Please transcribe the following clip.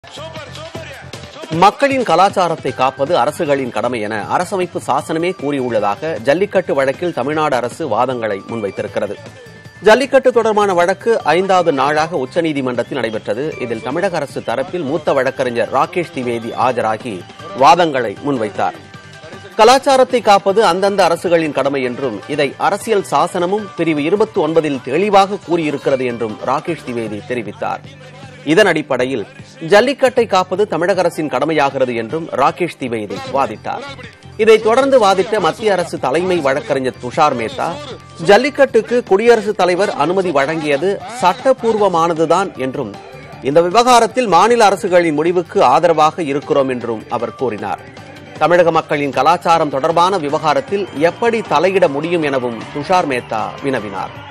மக்களின் கலாச்சாரத்தை காப்பது அரசுகளின் கடமை என அரசமைப்பு சாசனமே கூறியுள்ளதாக ஜல்லிக்கட்டு வழக்கில் தமிழ்நாடு அரசு வாதங்களை முன்வைத்திருக்கிறது ஜல்லிக்கட்டு தொடர்பான வழக்கு ஐந்தாவது நாளாக உச்சநீதிமன்றத்தில் நடைபெற்றது இதில் தமிழக அரசு தரப்பில் மூத்த வழக்கறிஞர் ராகேஷ் திவேதி ஆஜராகி வாதங்களை முன்வைத்தார் கலாச்சாரத்தை காப்பது அந்தந்த அரசுகளின் கடமை என்றும் இதை அரசியல் சாசனமும் பிரிவு இருபத்தி ஒன்பதில் தெளிவாக கூறியிருக்கிறது என்றும் ராகேஷ் திவேதி தெரிவித்தார் இதன் அடிப்படையில் ஜல்லிக்கட்டை காப்பது தமிழக அரசின் கடமையாகிறது என்றும் ராகேஷ் திவேதி வாதிட்டார் இதைத் தொடர்ந்து வாதிட்ட மத்திய அரசு தலைமை வழக்கறிஞர் துஷார் மேத்தா ஜல்லிக்கட்டுக்கு குடியரசுத் தலைவர் அனுமதி வழங்கியது சட்டப்பூர்வமானதுதான் என்றும் இந்த விவகாரத்தில் மாநில அரசுகளின் முடிவுக்கு ஆதரவாக இருக்கிறோம் என்றும் அவர் கூறினார் தமிழக மக்களின் கலாச்சாரம் தொடர்பான விவகாரத்தில் எப்படி தலையிட முடியும் எனவும் துஷார் மேத்தா வினவினார்